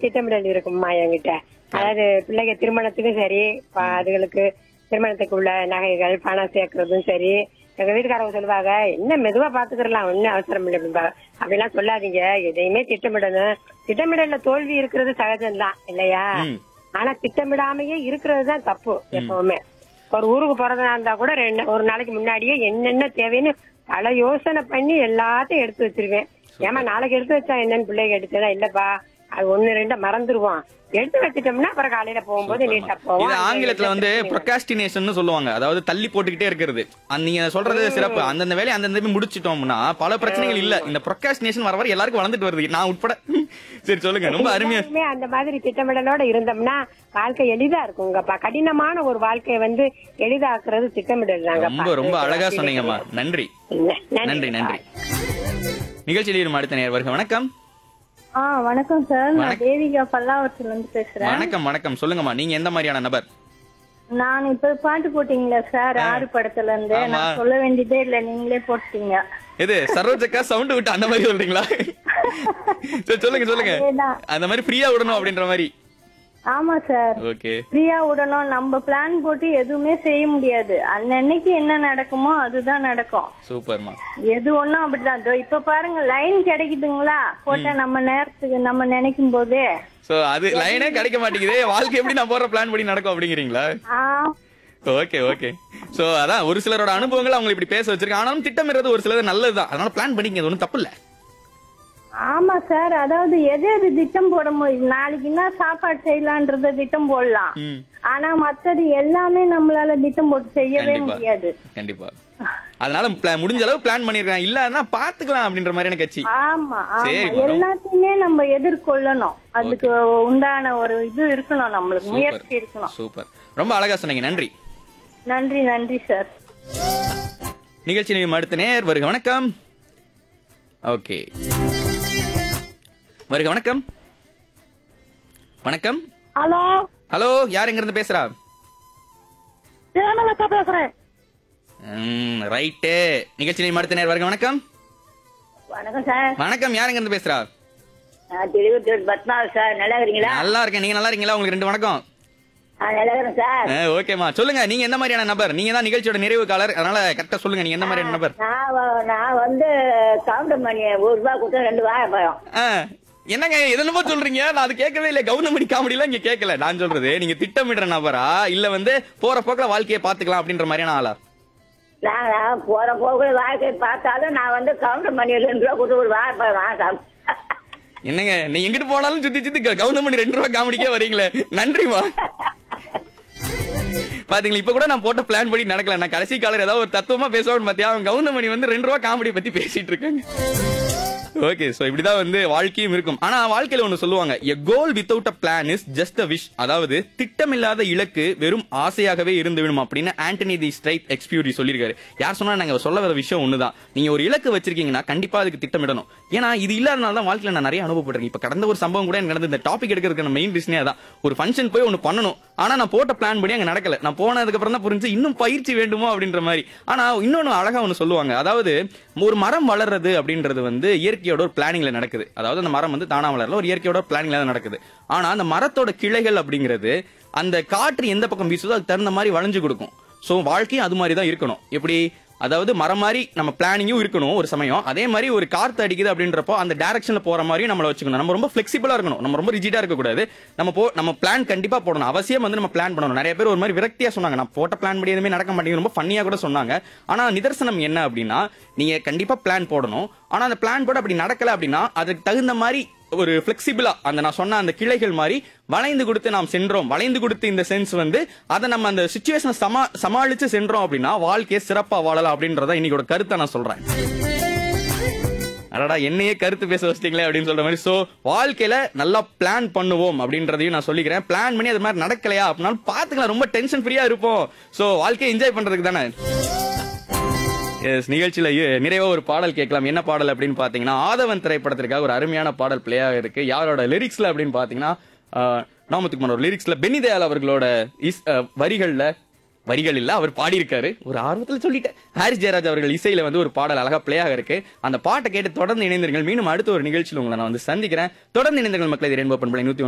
திட்டமிடல் இருக்கும்மா என்கிட்ட அதாவது பிள்ளைங்க திருமணத்துக்கும் சரி ப- அதுகளுக்கு திருமணத்துக்கு உள்ள நகைகள் பணம் சேர்க்கறதும் சரி எங்க வீட்டுக்காரங்க சொல்லுவாங்க என்ன மெதுவா பாத்துக்கிறலாம் ஒன்னும் அவசரம் இல்லை அப்படிம்பாங்க அப்படிலாம் சொல்லாதீங்க எதையுமே திட்டமிடணும் திட்டமிடல்ல தோல்வி இருக்கிறது சகஜம்தான் இல்லையா ம். ஆனா திட்டமிடாமையே இருக்கிறது தான் தப்பு எப்பவுமே ஒரு ஊருக்கு போறதா இருந்தா கூட ரெண்டு ஒரு நாளைக்கு முன்னாடியே என்னென்ன தேவைன்னு பல யோசனை பண்ணி எல்லாத்தையும் எடுத்து வச்சிருவேன் ஏமா நாளைக்கு எடுத்து வச்சா என்னன்னு பிள்ளைங்க எடுத்ததா இல்லப்பா அது ஒண்ணு ரெண்டா மறந்துருவோம் எடுத்து வச்சிட்டோம்னா அப்புறம் காலையில போகும்போது நீட்டா போவோம் இது ஆங்கிலத்துல வந்து ப்ரொகாஸ்டினேஷன் சொல்லுவாங்க அதாவது தள்ளி போட்டுக்கிட்டே இருக்கிறது அந்த நீங்க சொல்றது சிறப்பு அந்தந்த வேலையை அந்தந்த போய் முடிச்சிட்டோம்னா பல பிரச்சனைகள் இல்ல இந்த ப்ரொகாஸ்டினேஷன் வர வர எல்லாருக்கும் வளர்ந்துட்டு வருது நான் உட்பட சரி சொல்லுங்க ரொம்ப அருமையா எல்லாருமே அந்த மாதிரி திட்டமிடலோட இருந்தோம்னா வாழ்க்கை எளிதா இருக்குங்கப்பா கடினமான ஒரு வாழ்க்கையை வந்து எளிதாக்குறது திட்டமிடல் தாங்கப்பா ரொம்ப ரொம்ப அழகா சொன்னீங்கம்மா நன்றி நன்றி நன்றி நன்றி நிகழ்ச்சியில் இருக்கும் அடுத்த நேர் வருக வணக்கம் ஆ வணக்கம் சார் நான் வணக்கம். தேவிகா பல்லாவரத்துல இருந்து பேசுறேன் வணக்கம் வணக்கம் சொல்லுங்கம்மா நீங்க எந்த மாதிரியான நபர் நான் இப்ப பாட்டு போட்டீங்களா சார் ஆறு படத்துல இருந்து ஆமா. நான் சொல்ல வேண்டியதே இல்ல நீங்களே போட்டீங்க எது சரோஜக்கா சவுண்ட் விட்டு அந்த மாதிரி சொல்றீங்களா சரி சொல்லுங்க சொல்லுங்க அதேதான். அந்த மாதிரி ஃப்ரீயா விடணும் அப்படின்ற மாதிரி ஆமா சார் ஓகே ஃப்ரீயா விடணும் நம்ம பிளான் போட்டு எதுவுமே செய்ய முடியாது அன்னன்னைக்கு என்ன நடக்குமோ அதுதான் நடக்கும் சூப்பர்மா எது ஒண்ணும் அப்படிதான் இதோ இப்ப பாருங்க லைன் கிடைக்குதுங்களா போட்டா நம்ம நேரத்துக்கு நம்ம நினைக்கும் போதே சோ அது லைனே கிடைக்க மாட்டேங்குது வாழ்க்கை எப்படி நான் போற பிளான் படி நடக்கும் அப்படிங்கிறீங்களா ஆ ஓகே ஓகே சோ அதான் ஒரு சிலரோட அனுபவங்கள் அவங்க இப்படி பேச வச்சிருக்காங்க ஆனாலும் திட்டமிடுறது ஒரு சிலது நல்லதுதான் அதனால பிளான் பண்ணிக்க ஒன்றும் தப்பு இல்ல ஆமா சார் அதாவது எது எது திட்டம் போட முடியும் நாளைக்கு என்ன சாப்பாடு செய்யலான்றத திட்டம் போடலாம் ம் ஆனா மத்தது எல்லாமே நம்மளால திட்டம் போட்டு செய்யவே கண்டிப்பா. முடியாது கண்டிப்பா அதனால plan- முடிஞ்ச அளவு பிளான் பண்ணிருக்கேன் இல்லன்னா பாத்துக்கலாம் அப்படின்ற மாதிரி எனக்கு கட்சி ஆமா ஆமா சரி, மேடம். எல்லாத்தையுமே நம்ம எதிர்கொள்ளணும் அதுக்கு உண்டான ஒரு இது இருக்கணும் நம்மளுக்கு முயற்சி இருக்கணும் சூப்பர் ரொம்ப அழகா சொன்னீங்க நன்றி நன்றி நன்றி சார் நிகழ்ச்சி நிலையம் அடுத்த நேர் வருக வணக்கம் ஓகே வருக வணக்கம் வணக்கம் ஹலோ ஹலோ யார் எங்க இருந்து பேசுறா தேனலக்கா பேசுறேன் ரைட்டு நிகழ்ச்சி நிலையம் அடுத்த நேர் வருக வணக்கம் வணக்கம் சார் வணக்கம் யார் எங்க இருந்து பேசுறா நான் திருவத்தூர் பத்மாவ் சார் நல்லா இருக்கிறீங்களா நல்லா இருக்கேன் நீங்க நல்லா இருக்கீங்களா உங்களுக்கு ரெண்டு வணக்கம் நல்லா இருக்கிறேன் சார் ஆ, ஓகேம்மா சொல்லுங்க நீங்க எந்த மாதிரியான நபர் நீங்க தான் நிகழ்ச்சியோட நிறைவு காலர் அதனால கரெக்டா சொல்லுங்க நீங்க எந்த மாதிரியான நபர் நான் வ- நான் வந்து கவுண்டர் மணி ஒரு ரூபாய் கொடுத்தா ரெண்டு வாழைப்பழம் ஆ, என்னங்க எதனமோ சொல்றீங்க நான் அது கேட்கவே இல்லை கவுனமணி காமெடிலாம் இங்க கேட்கல நான் சொல்றது நீங்க திட்டமிடுற நபரா இல்ல வந்து போற போக்குல வாழ்க்கையை பாத்துக்கலாம் அப்படின்ற மாதிரியான ஆளா நான் நான் போற போக்குல வாழ்க்கை பார்த்தாலும் நான் வந்து கவுண்டர் மணி ரெண்டு ரூபா கொடுத்து ஒரு வாழைப்பழம் வாங்க என்னங்க நீ எங்கிட்டு போனாலும் சுத்தி சுத்தி க- கவுனமணி ரெண்டு ரூபாய் காமெடிக்கே வரீங்களே நன்றிமா பாத்தீங்களா இப்ப கூட நான் போட்ட பிளான் படி நடக்கல நான் கடைசி காலர் ஏதாவது ஒரு தத்துவமா பேசுவான்னு பாத்தியா அவன் கவுனமணி வந்து ரெண்டு ரூபாய் காமெடி பத்தி பேசிட்டு இருக்காங்க ஓகே சோ இப்படிதான் வந்து வாழ்க்கையும் இருக்கும் ஆனா வாழ்க்கையில ஒண்ணு சொல்லுவாங்க a goal without a plan is just a wish அதாவது திட்டமில்லாத இலக்கு வெறும் ஆசையாகவே இருந்து விடும் அப்படின்னு ஆண்டனி தி ஸ்ட்ரைட் எக்ஸ்பியூரி சொல்லியிருக்காரு யார் சொன்னா நாங்க சொல்ல வர விஷயம் ஒண்ணுதான் நீங்க ஒரு இலக்கு வச்சிருக்கீங்கன்னா கண்டிப்பா அதுக்கு திட்டமிடணும் ஏன்னா இது இல்லாதனால தான் வாழ்க்கையில நான் நிறைய அனுபவப்பட்டிருக்கேன் இப்ப கடந்த ஒரு சம்பவம் கூட எனக்கு நடந்த இந்த டாபிக் எடுக்கிறதுக்கான மெயின் ரீசனே அதான் ஒரு ஃபங்க்ஷன் போய் ஒன்னு பண்ணணும் ஆனா நான் போட்ட பிளான் படி அங்க நடக்கல நான் போனதுக்கு அப்புறம் தான் புரிஞ்சு இன்னும் பயிற்சி வேண்டுமோ அப்படின்ற மாதிரி ஆனா இன்னொன்னு அழகா ஒன்னு சொல்லுவாங்க அதாவது ஒரு மரம் வளர்றது அப்படின்றது வந்து இயற்கையோட ஒரு பிளானிங்ல நடக்குது அதாவது அந்த மரம் வந்து தானா வளரல ஒரு இயற்கையோட பிளானிங்ல தான் நடக்குது ஆனா அந்த மரத்தோட கிளைகள் அப்படிங்கிறது அந்த காற்று எந்த பக்கம் வீசுதோ அதுக்கு தகுந்த மாதிரி வளைஞ்சு கொடுக்கும் சோ வாழ்க்கையும் அது மாதிரி தான் இருக்கணும் எப்படி அதாவது மரம் மாதிரி நம்ம பிளானிங்கும் இருக்கணும் ஒரு சமயம் அதே மாதிரி ஒரு காத்து அடிக்குது அப்படின்றப்போ அந்த டைரக்ஷன்ல போற மாதிரியும் நம்மள வச்சுக்கணும் நம்ம ரொம்ப ஃபிளெக்சிபிளா இருக்கணும் நம்ம ரொம்ப ரிஜிடா இருக்க கூடாது நம்ம போ நம்ம பிளான் கண்டிப்பா போடணும் அவசியம் வந்து நம்ம பிளான் பண்ணணும் நிறைய பேர் ஒரு மாதிரி விரக்தியா சொன்னாங்க நான் போட்ட பிளான் படி எதுவுமே நடக்க மாட்டேங்குது ரொம்ப ஃபன்னியா கூட சொன்னாங்க ஆனா நிதர்சனம் என்ன அப்படின்னா நீங்க கண்டிப்பா பிளான் போடணும் ஆனா அந்த பிளான் போட அப்படி நடக்கல அப்படின்னா அதுக்கு தகுந்த மாதிரி ஒரு பிளெக்சிபிளா அந்த நான் சொன்ன அந்த கிளைகள் மாதிரி வளைந்து கொடுத்து நாம் சென்றோம் வளைந்து கொடுத்து இந்த சென்ஸ் வந்து அதை நம்ம அந்த சுச்சுவேஷனை சமா சமாளிச்சு சென்றோம் அப்படின்னா வாழ்க்கையை சிறப்பா வாழலாம் அப்படின்றத இன்னைக்கோட கருத்தை நான் சொல்றேன் அடடா என்னையே கருத்து பேச வச்சிட்டீங்களே அப்படின்னு சொல்ற மாதிரி சோ வாழ்க்கையில நல்லா பிளான் பண்ணுவோம் அப்படின்றதையும் நான் சொல்லிக்கிறேன் பிளான் பண்ணி அது மாதிரி நடக்கலையா அப்படின்னாலும் பாத்துக்கலாம் ரொம்ப டென்ஷன் ஃப்ரீயா இருப்போம் சோ வாழ்க்கையை என்ஜாய் பண்றதுக்கு தானே எஸ் நிகழ்ச்சியில இ- நிறைவா ஒரு பாடல் கேட்கலாம் என்ன பாடல் அப்படின்னு பாத்தீங்கன்னா ஆதவன் திரைப்படத்திற்காக ஒரு அருமையான பாடல் பிளே இருக்கு யாரோட லிரிக்ஸ்ல அப்படின்னு பாத்தீங்கன்னா ஆஹ், நாமத்துக்கு ஒரு லிரிக்ஸ்ல பென்னி தயாள் அவர்களோட இஸ் ஆஹ், வரிகள்ல வரிகள் இல்ல அவர் பாடியிருக்காரு ஒரு ஆர்வத்துல சொல்லிட்டேன் ஹாரிஸ் ஜெயராஜ் அவர்கள் இசையில வந்து ஒரு பாடல் அழகா பிளே இருக்கு அந்த பாட்டை கேட்டு தொடர்ந்து இணைந்திருங்கள் மீண்டும் அடுத்த ஒரு நிகழ்ச்சியில் உங்களை நான் வந்து சந்திக்கிறேன் தொடர்ந்து இணைந்திருங்கள் மக்களை ரெயின்போ பண்பலை நூத்தி